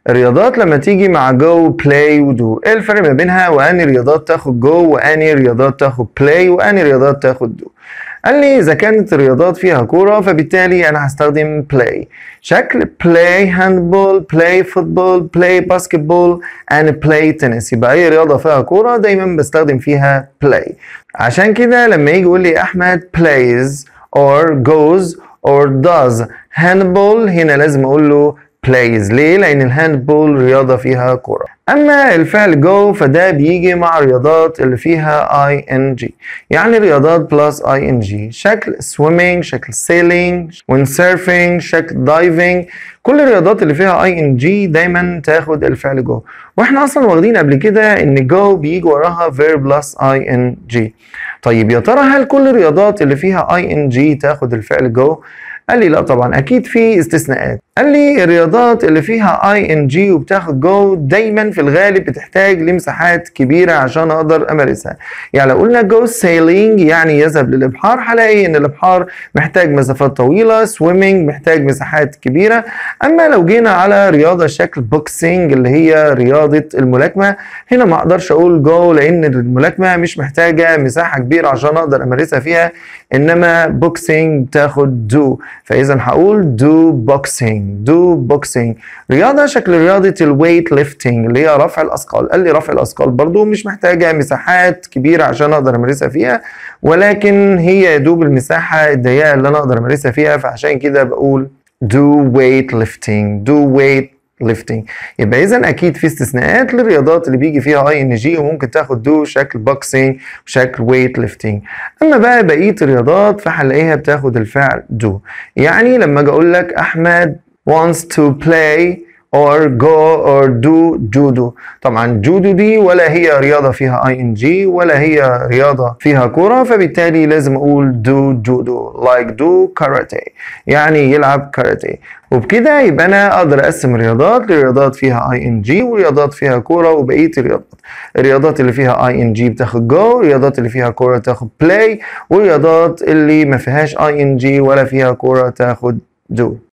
الرياضات لما تيجي مع جو بلاي ودو ايه الفرق ما بينها واني رياضات تاخد جو واني رياضات تاخد بلاي واني رياضات تاخد دو قال لي اذا كانت الرياضات فيها كوره فبالتالي انا هستخدم بلاي شكل بلاي هاندبول بلاي فوتبول بلاي باسكتبول and بلاي تنس يبقى اي رياضه فيها كوره دايما بستخدم فيها بلاي عشان كده لما يجي يقول لي احمد plays or goes or does handball هنا لازم اقول له plays ليه؟ لأن الهاندبول رياضة فيها كرة أما الفعل go فده بيجي مع الرياضات اللي فيها ing يعني رياضات plus ing شكل swimming شكل sailing windsurfing شكل diving كل الرياضات اللي فيها ing دايما تاخد الفعل go واحنا اصلا واخدين قبل كده ان go بيجي وراها verb plus ing طيب يا ترى هل كل الرياضات اللي فيها ing تاخد الفعل go قال لي لا طبعا اكيد في استثناءات قال لي الرياضات اللي فيها اي ان جي وبتاخد جو دايما في الغالب بتحتاج لمساحات كبيره عشان اقدر امارسها يعني لو قلنا جو سيلينج يعني يذهب للابحار هلاقي ان الابحار محتاج مسافات طويله سويمنج محتاج مساحات كبيره اما لو جينا على رياضه شكل بوكسينج اللي هي رياضه الملاكمه هنا ما اقدرش اقول جو لان الملاكمه مش محتاجه مساحه كبيره عشان اقدر امارسها فيها انما بوكسينج بتاخد دو فاذا هقول دو بوكسينج دو بوكسينج رياضه شكل رياضه الويت ليفتنج اللي هي رفع الاثقال قال لي رفع الاثقال برضو مش محتاجه مساحات كبيره عشان اقدر امارسها فيها ولكن هي يا دوب المساحه الضيقه اللي انا اقدر امارسها فيها فعشان كده بقول do weight lifting do weight lifting يبقى اذا اكيد في استثناءات للرياضات اللي بيجي فيها اي ان جي وممكن تاخد دو شكل بوكسينج وشكل ويت ليفتنج اما بقى بقيه الرياضات فهنلاقيها بتاخد الفعل دو يعني لما اجي اقول لك احمد wants to play or go or do judo طبعا جودو دي ولا هي رياضة فيها اي ان جي ولا هي رياضة فيها كرة فبالتالي لازم اقول do judo like do karate يعني يلعب كاراتيه وبكده يبقى انا اقدر اقسم الرياضات لرياضات فيها اي ان جي ورياضات فيها كوره وبقيه الرياضات الرياضات اللي فيها اي ان جي بتاخد جو الرياضات اللي فيها كوره تاخد بلاي والرياضات اللي ما فيهاش اي ان جي ولا فيها كوره تاخد دو